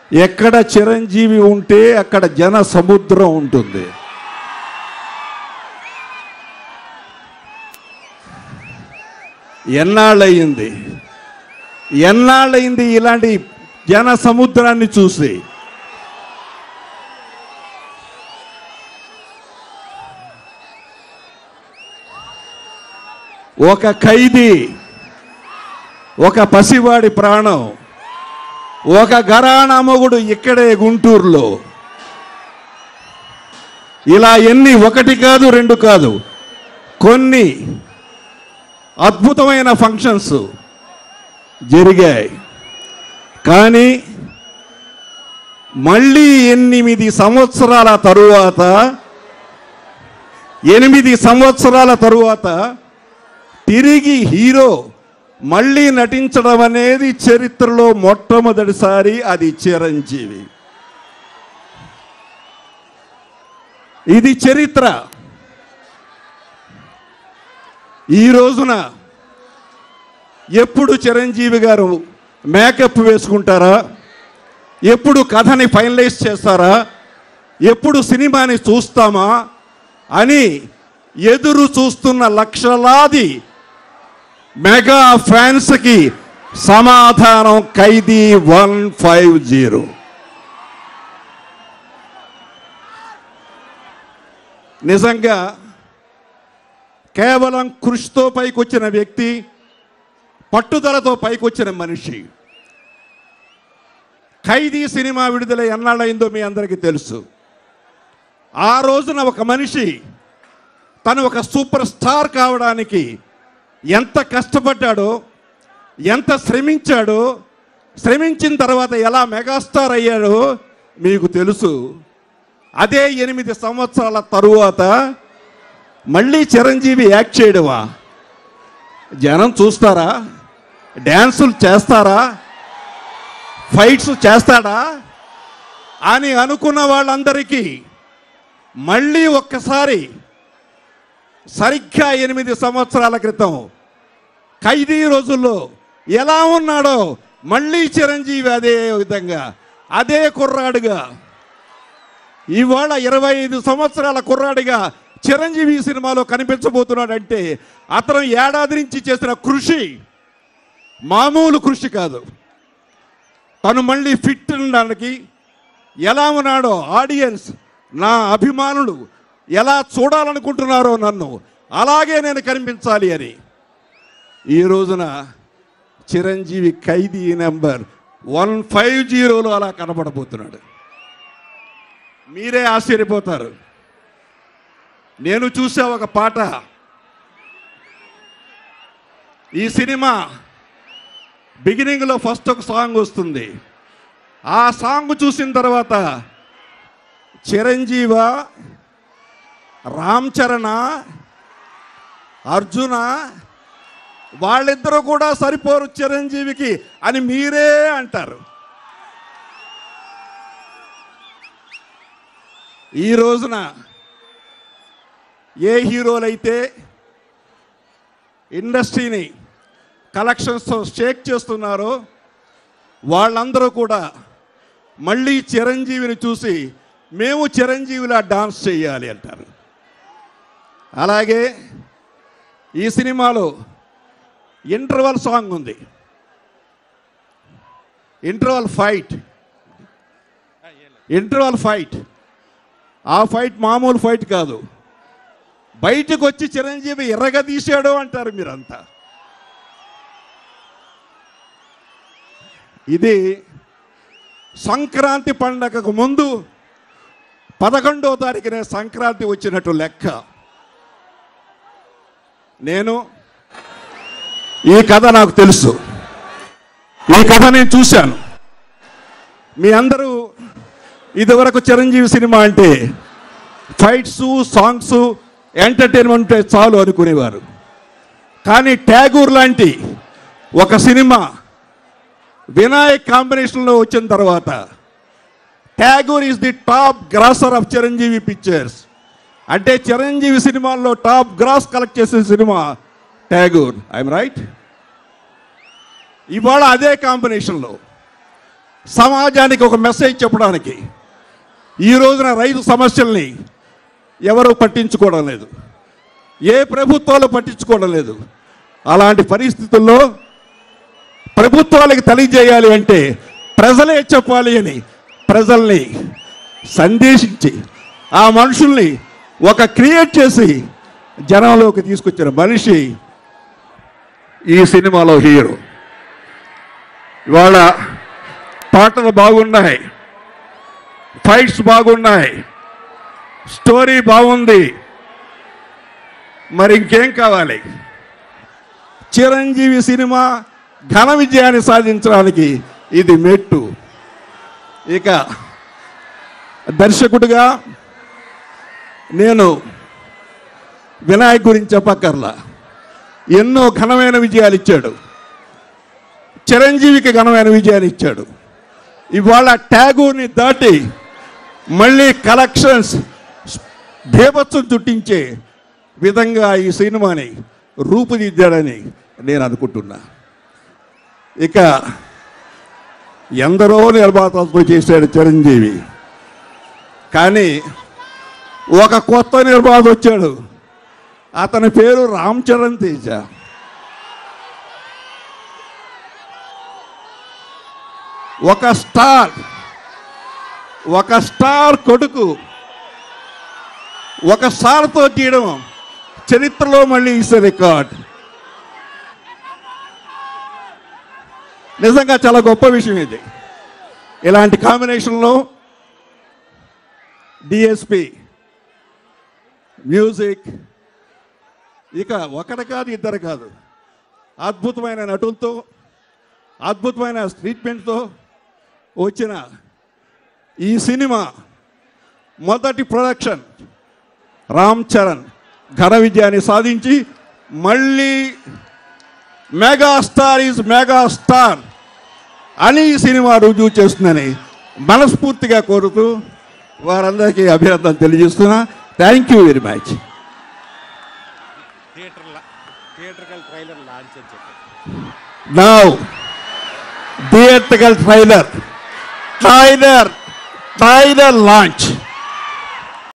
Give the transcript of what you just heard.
ఎక్కడ చిరంజీవి ఉంటే అక్కడ జన సముద్రం ఉంటుంది ఎన్నాళ్ళయింది ఎన్నాళ్ళయింది ఇలాంటి జన సముద్రాన్ని చూసి ఒక ఖైదీ ఒక పసివాడి ప్రాణం ఒక గరాణమొగుడు ఇక్కడే గుంటూరులో ఇలా ఎన్ని ఒకటి కాదు రెండు కాదు కొన్ని అద్భుతమైన ఫంక్షన్స్ జరిగాయి కానీ మళ్ళీ ఎనిమిది సంవత్సరాల తరువాత ఎనిమిది సంవత్సరాల తరువాత తిరిగి హీరో మళ్ళీ నటించడం అనేది చరిత్రలో మొట్టమొదటిసారి అది చిరంజీవి ఇది చరిత్ర ఈ రోజున ఎప్పుడు చిరంజీవి గారు మేకప్ వేసుకుంటారా ఎప్పుడు కథని ఫైనలైజ్ చేస్తారా ఎప్పుడు సినిమాని చూస్తామా అని ఎదురు చూస్తున్న లక్షలాది మెగా ఫ్యాన్స్కి సమాధానం ఖైదీ వన్ ఫైవ్ జీరో నిజంగా కేవలం కృషితో పైకొచ్చిన వ్యక్తి పట్టుదలతో పైకొచ్చిన మనిషి ఖైదీ సినిమా విడుదల ఎన్నాళ్ళైందో మీ అందరికీ తెలుసు ఆ రోజున ఒక మనిషి తను ఒక సూపర్ స్టార్ కావడానికి ఎంత కష్టపడ్డాడో ఎంత శ్రమించాడో శ్రమించిన తర్వాత ఎలా మెగాస్టార్ అయ్యాడో మీకు తెలుసు అదే ఎనిమిది సంవత్సరాల తరువాత మళ్ళీ చిరంజీవి యాక్ట్ చేయడమా జనం చూస్తారా డ్యాన్సులు చేస్తారా ఫైట్స్ చేస్తాడా అని అనుకున్న వాళ్ళందరికీ మళ్ళీ ఒక్కసారి సరిగ్గా ఎనిమిది సంవత్సరాల క్రితం ఖైదీ రోజుల్లో ఎలా ఉన్నాడో మళ్ళీ చిరంజీవి అదే విధంగా అదే కుర్రాడుగా ఇవాళ ఇరవై ఐదు సంవత్సరాల కుర్రాడిగా చిరంజీవి ఈ సినిమాలో కనిపించబోతున్నాడంటే అతను ఏడాది నుంచి చేసిన కృషి మామూలు కృషి కాదు తను మళ్ళీ ఫిట్ ఉండడానికి ఎలా ఉన్నాడో ఆడియన్స్ నా అభిమానులు ఎలా చూడాలనుకుంటున్నారో నన్ను అలాగే నేను కనిపించాలి అని ఈ రోజున Chiranjeevi Khaidi number one five జీరోలో అలా కనబడబోతున్నాడు మీరే ఆశ్చర్యపోతారు నేను చూసా ఒక పాట ఈ సినిమా బిగినింగ్లో ఫస్ట్ ఒక సాంగ్ వస్తుంది ఆ సాంగ్ చూసిన తర్వాత చిరంజీవ రామ్ చరణ అర్జున వాళ్ళిద్దరూ కూడా సరిపోరు చిరంజీవికి అని మీరే అంటారు ఈ రోజున ఏ హీరోలైతే ఇండస్ట్రీని కలెక్షన్స్తో షేక్ చేస్తున్నారో వాళ్ళందరూ కూడా మళ్ళీ చిరంజీవిని చూసి మేము చిరంజీవిలా డాన్స్ చేయాలి అంటారు అలాగే ఈ సినిమాలో ఇంటర్వల్ సాంగ్ ఉంది ఇంటర్వల్ ఫైట్ ఇంటర్వల్ ఫైట్ ఆ ఫైట్ మామూలు ఫైట్ కాదు బయటకు వచ్చి చిరంజీవి ఎర్రగా తీశాడు అంటారు మీరంతా ఇది సంక్రాంతి పండగకు ముందు పదకొండో తారీఖునే సంక్రాంతి వచ్చినట్టు లెక్క నేను ఈ కథ నాకు తెలుసు ఈ కథ నేను చూశాను మీ అందరూ ఇదివరకు చిరంజీవి సినిమా అంటే ఫైట్స్ సాంగ్స్ ఎంటర్టైన్మెంట్ చాలు అనుకునేవారు కానీ ట్యాగూర్ లాంటి ఒక సినిమా వినాయక్ కాంబినేషన్లో వచ్చిన తర్వాత Tagore is the top grosser of Chiranjeevi pictures అంటే చిరంజీవి సినిమాల్లో టాప్ గ్రాస్ కలెక్ట్ చేసిన సినిమా ట్యాగూర్ ఐఎమ్ రైట్ ఇవాళ అదే కాంబినేషన్లో సమాజానికి ఒక మెసేజ్ చెప్పడానికి ఈ రోజున రైతు సమస్యల్ని ఎవరు పట్టించుకోవడం లేదు ఏ ప్రభుత్వాలు పట్టించుకోవడం లేదు అలాంటి పరిస్థితుల్లో ప్రభుత్వాలకు తెలియజేయాలి అంటే ప్రజలే చెప్పాలి అని ప్రజల్ని సందేశించి ఆ మనుషుల్ని ఒక క్రియేట్ చేసి జనంలోకి తీసుకొచ్చిన మనిషి ఈ సినిమాలో హీరో ఇవాళ పాటలు బాగున్నాయి ఫైట్స్ బాగున్నాయి స్టోరీ బాగుంది మరి ఇంకేం కావాలి చిరంజీవి సినిమా ఘన విజయాన్ని సాధించడానికి ఇది మెట్టు ఇక దర్శకుడిగా నేను వినాయక్ గురించి చెప్పక్కర్లా ఎన్నో ఘనమైన విజయాలు ఇచ్చాడు చిరంజీవికి ఘనమైన విజయాన్ని ఇచ్చాడు ఇవాళ ట్యాగూర్ని దాటి మళ్ళీ కలెక్షన్స్ భీభత్సం చుట్టించే విధంగా ఈ సినిమాని రూపుదిద్దాడని నేను అనుకుంటున్నా ఇక ఎందరో నిర్మాతలతో చేశాడు చిరంజీవి కానీ ఒక కొత్త నిర్మాత వచ్చాడు అతని పేరు రామ్ చరణ్ తేజ ఒక స్టార్ ఒక స్టార్ కొడుకు ఒక స్టార్తో తీయడం చరిత్రలో మళ్ళీ ఇస్తే రికార్డ్ నిజంగా చాలా గొప్ప విషయం ఇది ఇలాంటి కాంబినేషన్లో డిఎస్పి మ్యూజిక్ ఇక ఒకటి కాదు ఇద్దరు కాదు అద్భుతమైన నటులతో అద్భుతమైన ట్రీట్మెంట్తో వచ్చిన ఈ సినిమా మొదటి ప్రొడక్షన్ రామ్ చరణ్ ఘన విజయాన్ని సాధించి మళ్ళీ మెగాస్టార్ ఈజ్ మెగాస్టార్ అని ఈ సినిమా రుజువు చేస్తుందని మనస్ఫూర్తిగా కోరుతూ వారందరికీ అభినందన తెలియజేస్తున్నా thank you very much theatre theatrical trailer launch అని చెప్పి now theatrical trailer trailer trailer launch